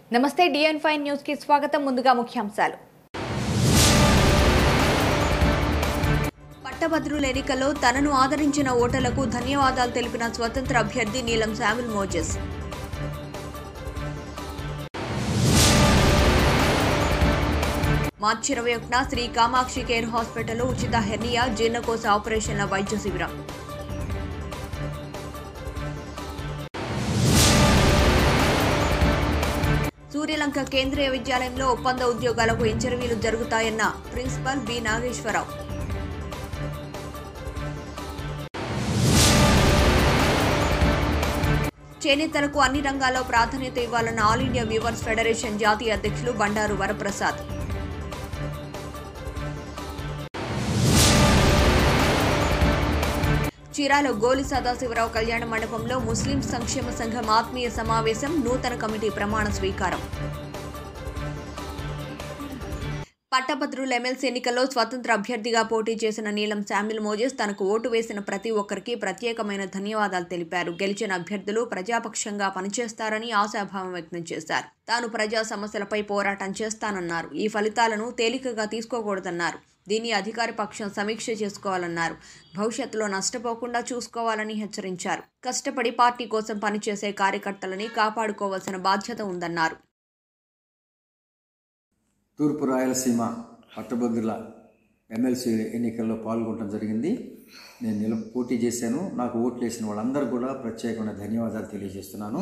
నమస్తే డిఎన్ five news కి స్వాగతం ముందుగా ముఖ్యాంశాలు పట్టభద్రుల ఎన్నికల్లో తనను ఆదరించిన ఓటర్లకు ధన్యవాదాలు తెలిపిన స్వతంత్ర అభ్యర్థి నీలం శామిల్ మోజెస్ మార్చి ఇరవై ఒకటిన శ్రీ కామాక్షి కేర్ హాస్పిటల్లో ఉచిత హెర్నియా జీర్ణకోశ ఆపరేషన్ల వైద్య శిబిరం సూర్యలంక కేంద్రీయ విద్యాలయంలో ఒప్పంద ఉద్యోగాలకు ఇంటర్వ్యూలు జరుగుతాయన్న ప్రిన్సిపల్ బి నాగేశ్వరరావు చేనేతలకు అన్ని రంగాల్లో ప్రాధాన్యత ఇవ్వాలన్న ఆల్ ఇండియా వ్యూవర్స్ ఫెడరేషన్ జాతీయ అధ్యక్షులు బండారు వరప్రసాద్ చీరాలో గోలి సదాశివరావు కళ్యాణ మండపంలో ముస్లిం సంక్షేమ సంఘం ఆత్మీయ సమావేశం నూతన కమిటీ ప్రమాణ స్వీకారం పట్టభద్రుల ఎమ్మెల్సీ ఎన్నికల్లో స్వతంత్ర అభ్యర్థిగా పోటీ చేసిన నీలం శామ్యుల్ మోజెస్ తనకు ఓటు వేసిన ప్రతి ఒక్కరికి ప్రత్యేకమైన ధన్యవాదాలు తెలిపారు గెలిచిన అభ్యర్థులు ప్రజాపక్షంగా పనిచేస్తారని ఆశాభావం వ్యక్తం చేశారు తాను ప్రజా సమస్యలపై పోరాటం చేస్తానన్నారు ఈ ఫలితాలను తేలికగా తీసుకోకూడదన్నారు దీన్ని అధికార పక్షం సమీక్ష చేసుకోవాలన్నారు భవిష్యత్తులో నష్టపోకుండా చూసుకోవాలని హెచ్చరించారు కష్టపడి పార్టీ కోసం పనిచేసే కార్యకర్తలని కాపాడుకోవాల్సిన బాధ్యత ఉందన్నారు తూర్పు రాయలసీమ పట్టభద్రుల ఎమ్మెల్సీ ఎన్నికల్లో పాల్గొనడం జరిగింది నేను నిల పోటీ చేశాను నాకు ఓట్లు వేసిన వాళ్ళందరూ కూడా ప్రత్యేకమైన ధన్యవాదాలు తెలియజేస్తున్నాను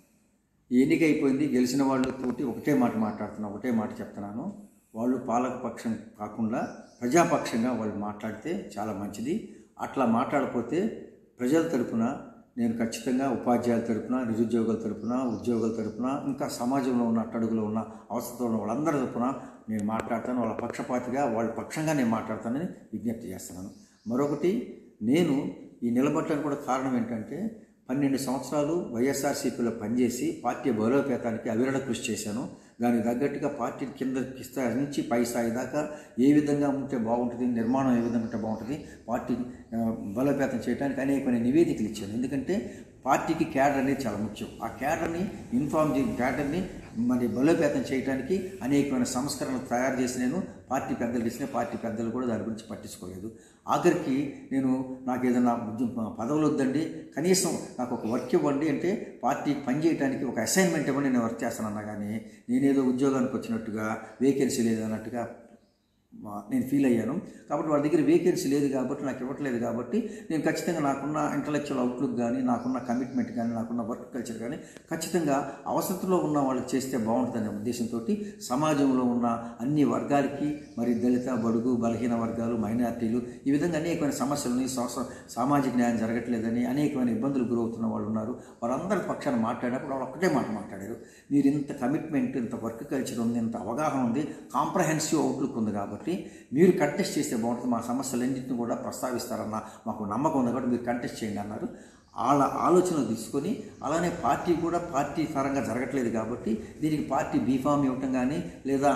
ఈ ఎన్నిక అయిపోయింది గెలిచిన వాళ్ళతోటి ఒకటే మాట మాట్లాడుతున్నా ఒకటే మాట చెప్తున్నాను వాళ్ళు పాలక పక్షం కాకుండా ప్రజాపక్షంగా వాళ్ళు మాట్లాడితే చాలా మంచిది అట్లా మాట్లాడకపోతే ప్రజల తరపున నేను ఖచ్చితంగా ఉపాధ్యాయుల తరపున నిరుద్యోగుల తరపున ఉద్యోగుల తరపున ఇంకా సమాజంలో ఉన్న అట్టడుగులో ఉన్న అవసరంలో ఉన్న వాళ్ళందరి తరపున నేను మాట్లాడతాను వాళ్ళ పక్షపాతిగా వాళ్ళ పక్షంగా నేను మాట్లాడతానని విజ్ఞప్తి చేస్తున్నాను మరొకటి నేను ఈ నిలబట్టడానికి కూడా కారణం ఏంటంటే పన్నెండు సంవత్సరాలు వైఎస్ఆర్సీపీలో పనిచేసి పార్టీ బలోపేతానికి అవిరళ కృషి చేశాను దానికి తగ్గట్టుగా పార్టీ కింద స్థాయి నుంచి పై స్థాయి దాకా ఏ విధంగా ఉంటే బాగుంటుంది నిర్మాణం ఏ విధంగా ఉంటే బాగుంటుంది పార్టీ ఆ, బలోపేతం చేయడానికి అనేకమైన నివేదికలు ఇచ్చాను ఎందుకంటే పార్టీకి క్యాడర్ అనేది చాలా ముఖ్యం ఆ క్యాడర్ని ఇన్ఫార్మ్ చే క్యాడర్ని మరి బలోపేతం చేయడానికి అనేకమైన సంస్కరణలు తయారు చేసి నేను పార్టీ పెద్దలు ఇచ్చిన పార్టీ పెద్దలు కూడా దాని గురించి పట్టించుకోలేదు ఆఖరికి నేను నాకు ఏదైనా ఉద్య- పదవులు వద్దండి కనీసం నాకు ఒక వర్క్ ఇవ్వండి అంటే పార్టీకి పనిచేయడానికి ఒక అసైన్మెంట్ ఇవ్వండి నేను వర్క్ చేస్తానన్నా కానీ నేనేదో ఉద్యోగానికి వచ్చినట్టుగా వేకెన్సీ లేదన్నట్టుగా మా- నేను ఫీల్ అయ్యాను కాబట్టి వాళ్ళ దగ్గర వేకెన్సీ లేదు కాబట్టి నాకు ఇవ్వట్లేదు కాబట్టి నేను ఖచ్చితంగా నాకున్న ఇంటలెక్చువల్ అవుట్లుక్ కానీ నాకున్న కమిట్మెంట్ కానీ నాకున్న వర్క్ కల్చర్ కానీ ఖచ్చితంగా అవసరంలో ఉన్న వాళ్ళకి చేస్తే బాగుంటుందనే ఉద్దేశంతో సమాజంలో ఉన్న అన్ని వర్గాలకి మరి దళిత బడుగు బలహీన వర్గాలు మైనార్టీలు ఈ విధంగా అనేకమైన సమస్యలని సోస- సామాజిక న్యాయం జరగట్లేదని అనేకమైన ఇబ్బందులు గురవుతున్న వాళ్ళు ఉన్నారు వారందరి పక్షాన మాట్లాడినప్పుడు వాళ్ళు ఒక్కటే మాట మాట్లాడారు మీరు ఇంత కమిట్మెంట్ ఇంత వర్క్ కల్చర్ ఉంది ఇంత అవగాహన ఉంది కాంప్రహెన్సివ్ అవుట్లుక్ ఉంది కాబట్టి మీరు కంటెస్ట్ చేస్తే బాగుంటుంది మా సమస్యలన్నింటిని కూడా ప్రస్తావిస్తారన్న మాకు నమ్మకం ఉంది కాబట్టి మీరు కంటెస్ట్ చేయండి అన్నారు వాళ్ళ ఆలోచనలు తీసుకొని అలానే పార్టీ కూడా పార్టీ పరంగా జరగట్లేదు కాబట్టి దీనికి పార్టీ బీఫామ్ ఇవ్వటం కానీ లేదా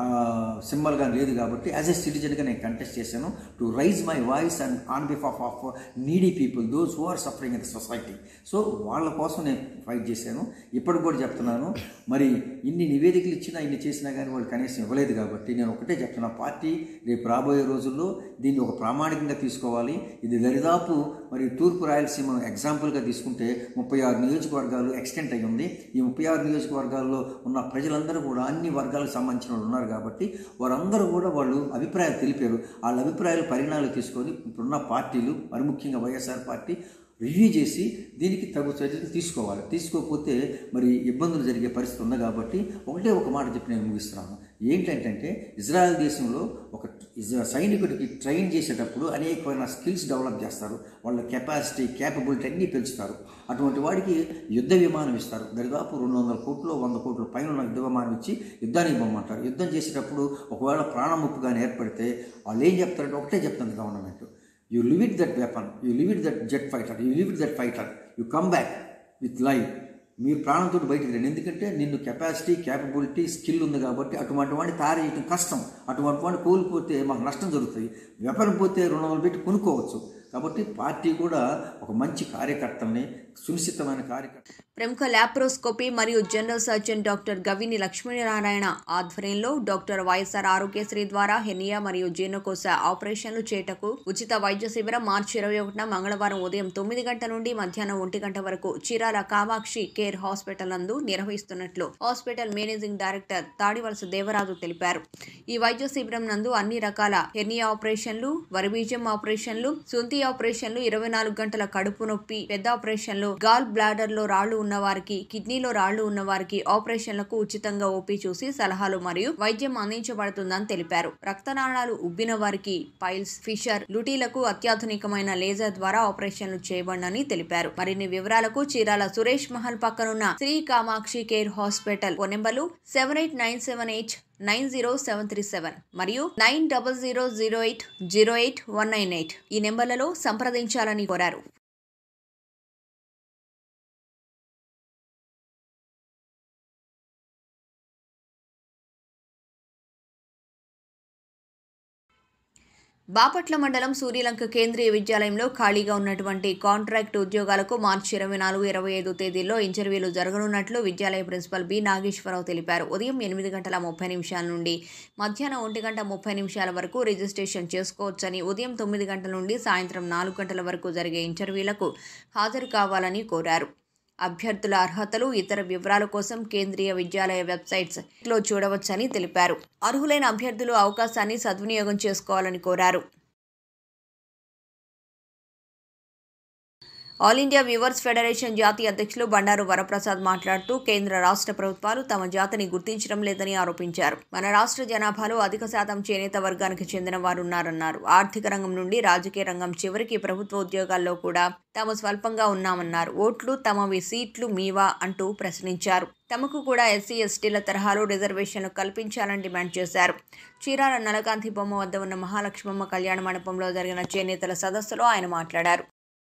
సింబల్ కానీ లేదు కాబట్టి యాజ్ ఎ సిటిజన్గా నేను కంటెస్ట్ చేశాను to raise my voice and on behalf of needy people those who are suffering in the society so వాళ్ళ కోసం నేను ఫైట్ చేశాను ఇప్పటికి కూడా చెప్తున్నాను మరి ఇన్ని నివేదికలు ఇచ్చినా ఇన్ని చేసినా కానీ వాళ్ళు కనీసం ఇవ్వలేదు కాబట్టి నేను ఒకటే చెప్తున్నా పార్టీ రేపు రాబోయే రోజుల్లో దీన్ని ఒక ప్రామాణికంగా తీసుకోవాలి ఇది దరిదాపు మరి తూర్పు రాయలసీమ ఎగ్జాంపుల్గా తీసుకుంటే ముప్పై ఆరు నియోజకవర్గాలు ఎక్స్టెంట్ అయి ఉంది ఈ ముప్పై ఆరు నియోజకవర్గాల్లో ఉన్న ప్రజలందరూ కూడా అన్ని వర్గాలకు సంబంధించిన వాళ్ళు ఉన్నారు కాబట్టి వారందరూ కూడా వాళ్ళు అభిప్రాయాలు తెలిపారు వాళ్ళ అభిప్రాయాలు పరిగణనలు తీసుకొని ఇప్పుడున్న పార్టీలు మరి ముఖ్యంగా వైఎస్ఆర్ పార్టీ రివ్యూ చేసి దీనికి తగు చర్యలు తీసుకోవాలి తీసుకోకపోతే మరి ఇబ్బందులు జరిగే పరిస్థితి ఉంది కాబట్టి ఒకటే ఒక మాట చెప్పి నేను ముగిస్తున్నాను ఏంటంటే ఇజ్రాయెల్ దేశంలో ఒక ఇజ్రా- సైనికుడికి ట్రైన్ చేసేటప్పుడు అనేకమైన స్కిల్స్ డెవలప్ చేస్తారు వాళ్ళ కెపాసిటీ క్యాపబిలిటీ అన్నీ పెంచుతారు అటువంటి వాడికి యుద్ధ విమానం ఇస్తారు దరిదాపు రెండు వందల కోట్లు వంద కోట్ల పైన ఉన్న యుద్ధ విమానం ఇచ్చి యుద్ధానికి పంపమంటారు యుద్ధం చేసేటప్పుడు ఒకవేళ ప్రాణముప్పు కానీ ఏర్పడితే వాళ్ళు ఏం చెప్తారంటే ఒకటే చెప్తుంది government you leave it that weapon you leave it that jet fighter you leave it that fighter you come back with life మీరు ప్రాణంతో బయటికి రండి ఎందుకంటే నిన్ను కెపాసిటీ క్యాపబిలిటీ స్కిల్ ఉంది కాబట్టి అటువంటి వాడిని తయారు చేయడం కష్టం అటువంటి వాడిని కోల్పోతే మాకు నష్టం జరుగుతుంది వెపన్ పోతే రెండు వందలు పెట్టి కొనుక్కోవచ్చు కాబట్టి పార్టీ కూడా ఒక మంచి కార్యకర్తల్ని సునిశ్చితమైన కార్యక్రమం ప్రముఖ ల్యాప్రోస్కోపీ మరియు general surgeon doctor Gavini Lakshminarayana ఆధ్వర్యంలో డాక్టర్ వైఎస్ఆర్ ఆరోగ్యశ్రీ ద్వారా హెనియా మరియు జీర్ణకోశ ఆపరేషన్లు చేటకు ఉచిత వైద్య శిబిరం మార్చి ఇరవై ఒకటిన మంగళవారం ఉదయం తొమ్మిది గంటల నుండి మధ్యాహ్నం ఒంటి గంట వరకు చీరాల కామాక్షి కేర్ హాస్పిటల్ నందు నిర్వహిస్తున్నట్లు hospital managing director Tadivalasa Devaraju తెలిపారు ఈ వైద్య శిబిరం నందు అన్ని రకాల హెర్నియా ఆపరేషన్లు వరిబీజం ఆపరేషన్లు సుంతి ఆపరేషన్లు ఇరవై నాలుగు గంటల కడుపు నొప్పి పెద్ద ఆపరేషన్లు గాల్ బ్లాడర్ లో రాళ్లు ఉన్న వారికి కిడ్నీలో రాళ్లు ఉన్న వారికి ఆపరేషన్లకు ఉచితంగా ఓపీ చూసి సలహాలు మరియు వైద్యం అందించబడుతుందని తెలిపారు రక్తనాళాలు ఉబ్బిన వారికి పైల్స్ ఫిషర్ లుటీలకు అత్యాధునికమైన లేజర్ ద్వారా ఆపరేషన్లు చేయబడినని తెలిపారు మరిన్ని వివరాలకు చీరాల సురేష్ మహల్ పక్కనున్న Shri Kamakshi care hospital phone నెంబర్లు seven eight nine seven eight nine zero seven three seven మరియు nine double zero zero eight zero eight one nine eight ఈ నెంబర్లలో సంప్రదించాలని కోరారు బాపట్ల మండలం సూర్యలంక కేంద్రీయ విద్యాలయంలో ఖాళీగా ఉన్నటువంటి కాంట్రాక్ట్ ఉద్యోగాలకు మార్చి ఇరవై నాలుగు ఇరవై ఐదు తేదీల్లో ఇంటర్వ్యూలు జరగనున్నట్లు విద్యాలయ ప్రిన్సిపల్ బి నాగేశ్వరరావు తెలిపారు ఉదయం ఎనిమిది గంటల ముప్పై నిమిషాల నుండి మధ్యాహ్నం ఒంటి గంట ముప్పై నిమిషాల వరకు రిజిస్ట్రేషన్ చేసుకోవచ్చని ఉదయం తొమ్మిది గంటల నుండి సాయంత్రం నాలుగు గంటల వరకు జరిగే ఇంటర్వ్యూలకు హాజరు కావాలని కోరారు అభ్యర్థుల అర్హతలు ఇతర వివరాల కోసం కేంద్రీయ విద్యాలయ వెబ్సైట్స్ లో చూడవచ్చని తెలిపారు అర్హులైన అభ్యర్థులు అవకాశాన్ని సద్వినియోగం చేసుకోవాలని కోరారు ఆల్ ఇండియా వ్యూవర్స్ ఫెడరేషన్ జాతీయ అధ్యక్షులు బండారు వరప్రసాద్ మాట్లాడుతూ కేంద్ర రాష్ట్ర ప్రభుత్వాలు తమ జాతిని గుర్తించడం లేదని ఆరోపించారు మన రాష్ట్ర జనాభాలో అధిక శాతం చేనేత వర్గానికి చెందిన వారు ఉన్నారన్నారు ఆర్థిక రంగం నుండి రాజకీయ రంగం చివరికి ప్రభుత్వ ఉద్యోగాల్లో కూడా తాము స్వల్పంగా ఉన్నామన్నారు ఓట్లు తమవి సీట్లు మీవా అంటూ ప్రశ్నించారు తమకు కూడా ఎస్సీ ఎస్టీల తరహాలో రిజర్వేషన్లు కల్పించాలని డిమాండ్ చేశారు చీరాల నలకాంతి బొమ్మ వద్ద ఉన్న మహాలక్ష్మమ్మ కళ్యాణ మండపంలో జరిగిన చేనేతల సదస్సులో ఆయన మాట్లాడారు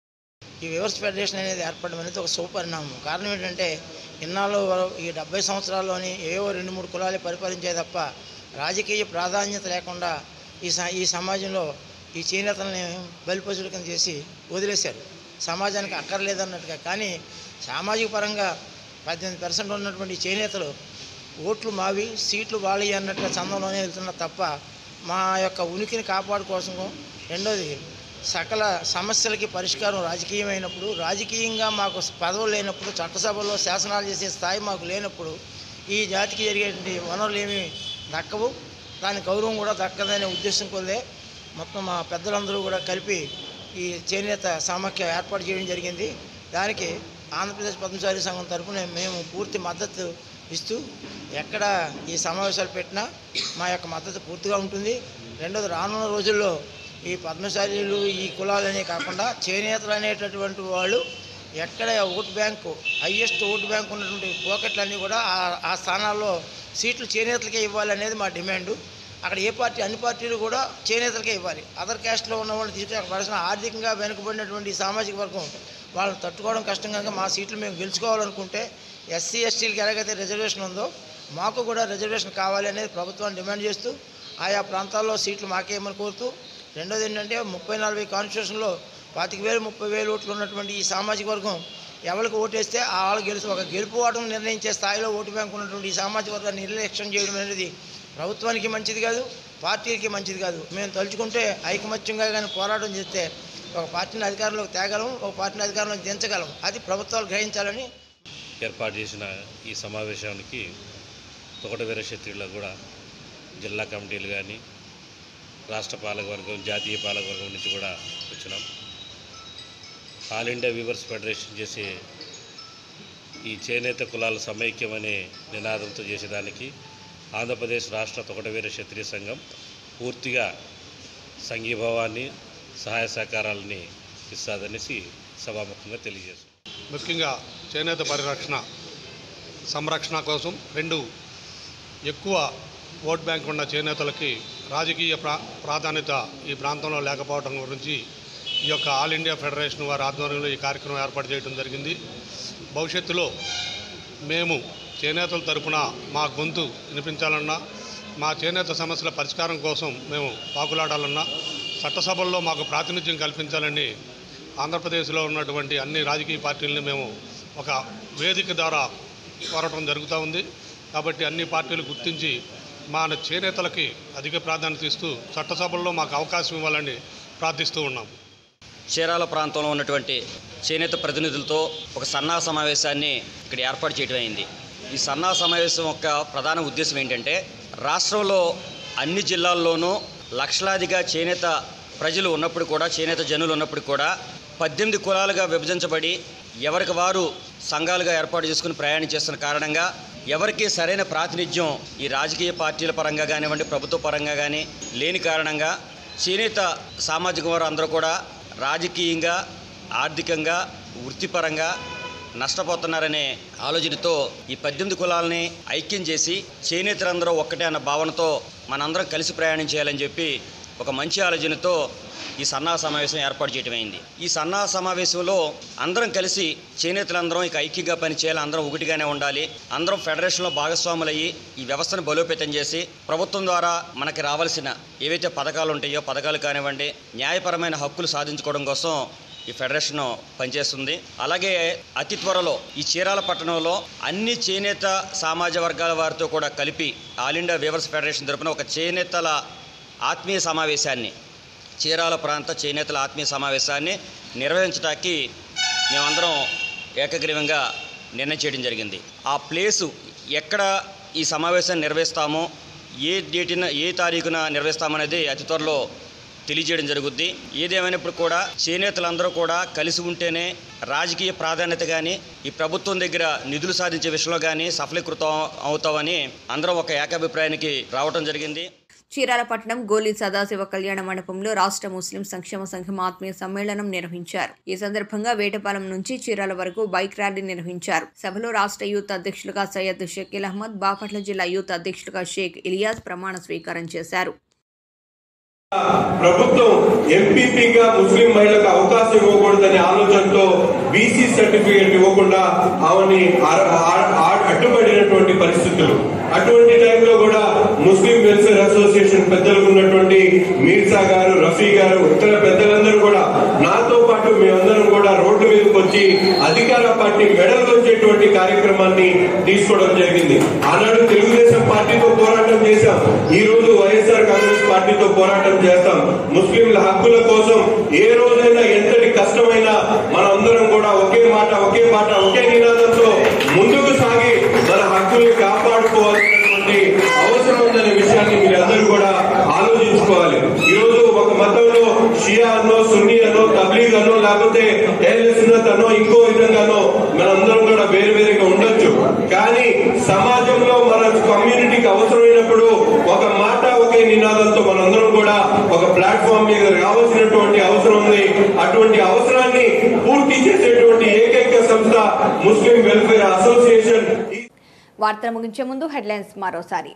ఈ వ్యూవర్స్ ఫెడరేషన్ అనేది ఏర్పడడం అనేది ఒక సుపరిణామం కారణం ఏంటంటే ఇన్నాళ్ళు ఈ డెబ్బై సంవత్సరాల్లోని ఏవో రెండు మూడు కులాలే పరిపాలించే తప్ప రాజకీయ ప్రాధాన్యత లేకుండా ఈ స ఈ సమాజంలో ఈ చేనేతల్ని బలిపశుల కింద చేసి వదిలేశారు సమాజానికి అక్కర్లేదన్నట్టుగా కానీ సామాజిక పరంగా పద్దెనిమిది పర్సెంట్ ఉన్నటువంటి ఈ చేనేతలు ఓట్లు మావి సీట్లు వాళ్ళవి అన్నట్టుగా చందంలోనే వెళ్తున్నారు తప్ప మా యొక్క ఉనికిని కాపాడుకోసం రెండోది సకల సమస్యలకి పరిష్కారం రాజకీయమైనప్పుడు రాజకీయంగా మాకు పదవులు లేనప్పుడు చట్టసభలో శాసనాలు చేసే స్థాయి మాకు లేనప్పుడు ఈ జాతికి జరిగేటువంటి వనరులు ఏమీ దక్కవు దాని గౌరవం కూడా దక్కదనే ఉద్దేశం కొద్దే మొత్తం మా పెద్దలందరూ కూడా కలిపి ఈ చేనేత సమాఖ్య ఏర్పాటు చేయడం జరిగింది దానికి ఆంధ్రప్రదేశ్ పద్మశాలి సంఘం తరపున మేము పూర్తి మద్దతు ఇస్తూ ఎక్కడ ఈ సమావేశాలు పెట్టినా మా యొక్క మద్దతు పూర్తిగా ఉంటుంది రెండోది రానున్న రోజుల్లో ఈ పద్మశాలీలు ఈ కులాలనే కాకుండా చేనేతలు అనేటటువంటి వాళ్ళు ఎక్కడ vote bank highest vote bank ఉన్నటువంటి పోకెట్లన్నీ కూడా ఆ- ఆ స్థానాల్లో సీట్లు చేనేతలకే ఇవ్వాలనేది మా డిమాండు అక్కడ ఏ పార్టీ అన్ని పార్టీలు కూడా చేనేతలకే ఇవ్వాలి అదర్ క్యాస్ట్లో ఉన్న వాళ్ళని తీసుకుని అక్కడ పడాల్సిన ఆర్థికంగా వెనుకబడినటువంటి ఈ సామాజిక వర్గం వాళ్ళని తట్టుకోవడం కష్టం కనుక మా సీట్లు మేము గెలుచుకోవాలనుకుంటే ఎస్సీ ఎస్టీలకి ఎలాగైతే రిజర్వేషన్ ఉందో మాకు కూడా రిజర్వేషన్ కావాలి అనేది ప్రభుత్వాన్ని డిమాండ్ చేస్తూ ఆయా ప్రాంతాల్లో సీట్లు మాకేమని కోరుతూ రెండోది ఏంటంటే ముప్పై నలభై కాన్స్టిట్యూషన్లో పాతిక వేలు ముప్పై వేలు ఓట్లు ఉన్నటువంటి ఈ సామాజిక వర్గం ఎవరికి ఓటేస్తే ఆ వాళ్ళు గెలుసు ఒక గెలుపు ఓటం నిర్ణయించే స్థాయిలో ఓటు బ్యాంక్ ఉన్నటువంటి ఈ సామాజిక వర్గాన్ని నిర్లక్ష్యం చేయడం అనేది ప్రభుత్వానికి మంచిది కాదు పార్టీకి మంచిది కాదు మేము తలుచుకుంటే ఐకమత్యంగా కానీ పోరాటం చేస్తే ఒక పార్టీని అధికారంలోకి తేగలం ఒక పార్టీని అధికారంలోకి దించగలం అది ప్రభుత్వాలు గ్రహించాలని ఏర్పాటు చేసిన ఈ సమావేశానికి తొకట వీరక్షత్రియుల్లో కూడా జిల్లా కమిటీలు కానీ రాష్ట్ర పాలకవర్గం జాతీయ పాలకవర్గం నుంచి కూడా వచ్చినాం ఆల్ ఇండియా వీవర్స్ ఫెడరేషన్ చేసే ఈ చేనేత కులాల సమైక్యం అనే నినాదంతో చేసేదానికి ఆంధ్రప్రదేశ్ రాష్ట్ర తొకటవీర క్షత్రియ సంఘం పూర్తిగా సంఘీభావాన్ని సహాయ సహకారాలని ఇస్తాదనేసి సభాముఖంగా తెలియజేస్తున్నాం ముఖ్యంగా చేనేత పరిరక్షణ సంరక్షణ కోసం రెండు ఎక్కువ ఓట్ బ్యాంక్ ఉన్న చేనేతలకి రాజకీయ ప్రా ప్రాధాన్యత ఈ ప్రాంతంలో లేకపోవడం గురించి ఈ యొక్క ఆల్ ఇండియా ఫెడరేషన్ వారి ఆధ్వర్యంలో ఈ కార్యక్రమం ఏర్పాటు చేయడం జరిగింది భవిష్యత్తులో మేము చేనేతల తరపున మా గొంతు వినిపించాలన్నా మా చేనేత సమస్యల పరిష్కారం కోసం మేము పాకులాడాలన్నా చట్టసభల్లో మాకు ప్రాతినిధ్యం కల్పించాలని ఆంధ్రప్రదేశ్లో ఉన్నటువంటి అన్ని రాజకీయ పార్టీలని మేము ఒక వేదిక ద్వారా కోరటం జరుగుతూ ఉంది కాబట్టి అన్ని పార్టీలు గుర్తించి మా చేనేతలకి అధిక ప్రాధాన్యత ఇస్తూ చట్టసభల్లో మాకు అవకాశం ఇవ్వాలని ప్రార్థిస్తూ ఉన్నాం చీరాల ప్రాంతంలో ఉన్నటువంటి చేనేత ప్రతినిధులతో ఒక సన్నా సమావేశాన్ని ఇక్కడ ఏర్పాటు చేయడం అయింది ఈ సన్నా సమావేశం యొక్క ప్రధాన ఉద్దేశం ఏంటంటే రాష్ట్రంలో అన్ని జిల్లాల్లోనూ లక్షలాదిగా చేనేత ప్రజలు ఉన్నప్పుడు కూడా చేనేత జనులు ఉన్నప్పుడు కూడా పద్దెనిమిది కులాలుగా విభజించబడి ఎవరికి వారు సంఘాలుగా ఏర్పాటు చేసుకుని ప్రయాణం చేస్తున్న కారణంగా ఎవరికి సరైన ప్రాతినిధ్యం ఈ రాజకీయ పార్టీల పరంగా కానివ్వండి ప్రభుత్వ పరంగా కానీ లేని కారణంగా చేనేత సామాజిక వారు అందరూ కూడా రాజకీయంగా ఆర్థికంగా వృత్తిపరంగా నష్టపోతున్నారనే ఆలోచనతో ఈ పద్దెనిమిది కులాలని ఐక్యం చేసి చేనేతలందరూ ఒక్కటే అన్న భావనతో మనందరం కలిసి ప్రయాణం చేయాలని చెప్పి ఒక మంచి ఆలోచనతో ఈ సన్నా సమావేశం ఏర్పాటు చేయడం అయింది ఈ సన్నా సమావేశంలో అందరం కలిసి చేనేతలందరం ఇక ఐక్యంగా పనిచేయాలి అందరం ఒకటిగానే ఉండాలి అందరం ఫెడరేషన్లో భాగస్వాములయ్యి ఈ వ్యవస్థను బలోపేతం చేసి ప్రభుత్వం ద్వారా మనకి రావాల్సిన ఏవైతే పథకాలు ఉంటాయో పథకాలు కానివ్వండి న్యాయపరమైన హక్కులు సాధించుకోవడం కోసం ఈ ఫెడరేషన్ పనిచేస్తుంది అలాగే అతి త్వరలో ఈ చీరాల పట్టణంలో అన్ని చేనేత సమాజ వర్గాల వారితో కూడా కలిపి ఆల్ ఇండియా వేవర్స్ ఫెడరేషన్ తరపున ఒక చేనేతల ఆత్మీయ సమావేశాన్ని చీరాల ప్రాంత చేనేతల ఆత్మీయ సమావేశాన్ని నిర్వహించడానికి మేమందరం ఏకగ్రీవంగా నిర్ణయం చేయడం జరిగింది ఆ ప్లేసు ఎక్కడ ఈ సమావేశాన్ని నిర్వహిస్తామో ఏ డేటిన ఏ తారీఖున నిర్వహిస్తామనేది అతి త్వరలో తెలియజేయడం జరుగుద్ది ఏదేమైనప్పుడు కూడా చేనేతలందరూ కూడా కలిసి ఉంటేనే రాజకీయ ప్రాధాన్యత కానీ ఈ ప్రభుత్వం దగ్గర నిధులు సాధించే విషయంలో కానీ సఫలీకృతం అవుతామని అందరం ఒక ఏకాభిప్రాయానికి రావటం జరిగింది చీరాలపట్నం గోలి సదాశివ కళ్యాణ మండపంలో రాష్ట్ర ముస్లిం సంక్షేమ సంఘం ఆత్మీయ సమ్మేళనం నిర్వహించారు ఈ సందర్భంగా వేటపాలెం నుంచి చీరాల వరకు బైక్ ర్యాలీ నిర్వహించారు సభలో రాష్ట్ర యూత్ అధ్యక్షులుగా సయ్యద్ షకీల్ అహ్మద్ బాపట్ల జిల్లా యూత్ అధ్యక్షులుగా షేక్ ఇలియాస్ ప్రమాణ స్వీకారం చేశారు ప్రభుత్వం ఎంపీపీగా ముస్లిం మహిళలకు అవకాశం ఇవ్వకూడదనే ఆలోచనతో బీసీ సర్టిఫికేట్ ఇవ్వకుండా ఆమెని ఆ- ఆ- ఆ- అడ్డుపడినటువంటి పరిస్థితులు అటువంటి టైంలో కూడా ముస్లిం వెల్ఫేర్ అసోసియేషన్ పెద్దలకు ఉన్నటువంటి మీర్సా గారు రఫీ గారు ఇతర పెద్దలందరూ కూడా నాతో పాటు మేమందరం కూడా రోడ్డు మీదకి వచ్చి అధికార పార్టీ మెడలు వచ్చేటువంటి కార్యక్రమాన్ని తీసుకోవడం జరిగింది ఆనాడు తెలుగుదేశం పార్టీతో పోరాటం చేశాం ఈ రోజు వైఎస్ఆర్ కాంగ్రెస్ పార్టీతో పోరాటం చేస్తాం ముస్లింల హక్కుల కోసం ఏ రోజైనా ఎంతటి కష్టమైనా మనందరం కూడా ఒకే మాట ఒకే మాట ఒకే నినాదంతో ముందుకు సాగి మన హక్కుల్ని కాపాడుకోవాల్సినటువంటి అవసరం ఉందనే విషయాన్ని మీరందరూ కూడా ఆలోచించుకోవాలి ఈ రోజు ఒక మతంలో షియా అనో సున్నీ అనో తబ్లీగ్ అనో లేకపోతే ఏలెస్నత్ అనో ఇంకో విధంగానో మనందరం కూడా వేరు వేరుగా ఉండొచ్చు కానీ సమాజంలో మన కమ్యూనిటీకి అవసరమైనప్పుడు ఒక మాట ఒకే నినాదంతో మనందరం కూడా ఒక ప్లాట్ఫామ్ మీద రావాల్సినటువంటి అవసరం ఉంది అటువంటి అవసరాన్ని పూర్తి చేసేటువంటి ఏకైక సంస్థ ముస్లిం వెల్ఫేర్ అసోసియేషన్ వార్తలు ముగించే ముందు హెడ్లైన్స్ మరోసారి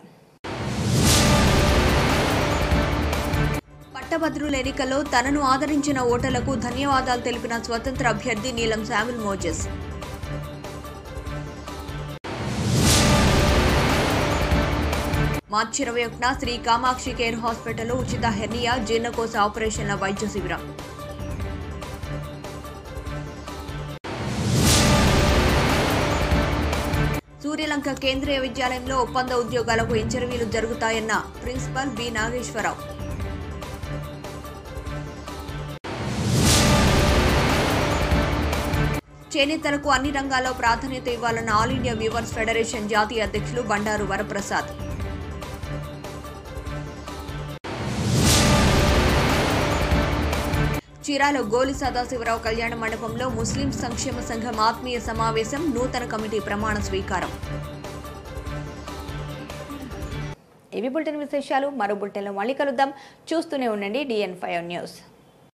పట్టభద్రుల ఎన్నికల్లో తనను ఆదరించిన ఓటర్లకు ధన్యవాదాలు తెలిపిన స్వతంత్ర అభ్యర్థి నీలం శామిల్ మోజెస్ మార్చి ఇరవై ఒకటిన శ్రీ కామాక్షి కేర్ హాస్పిటల్లో ఉచిత హెర్నియా జీర్ణకోశ ఆపరేషన్ల వైద్య శిబిరం సూర్యలంక కేంద్రీయ విద్యాలయంలో ఒప్పంద ఉద్యోగాలకు ఇంటర్వ్యూలు జరుగుతాయన్న ప్రిన్సిపల్ బి నాగేశ్వరరావు చేనేతలకు అన్ని రంగాల్లో ప్రాధాన్యత ఇవ్వాలన్న ఆల్ ఇండియా వ్యూవర్స్ ఫెడరేషన్ జాతీయ అధ్యక్షులు బండారు వరప్రసాద్ చీరాలో గోలి సదాశివరావు కళ్యాణ మండపంలో ముస్లిం సంక్షేమ సంఘం ఆత్మీయ సమావేశం నూతన కమిటీ ప్రమాణ స్వీకారం ఇవి బులెటిన్ విశేషాలు మరో బులెటిన్లో మళ్ళీ కలుద్దాం చూస్తూనే ఉండండి డిఎన్ ఫైవ్ న్యూస్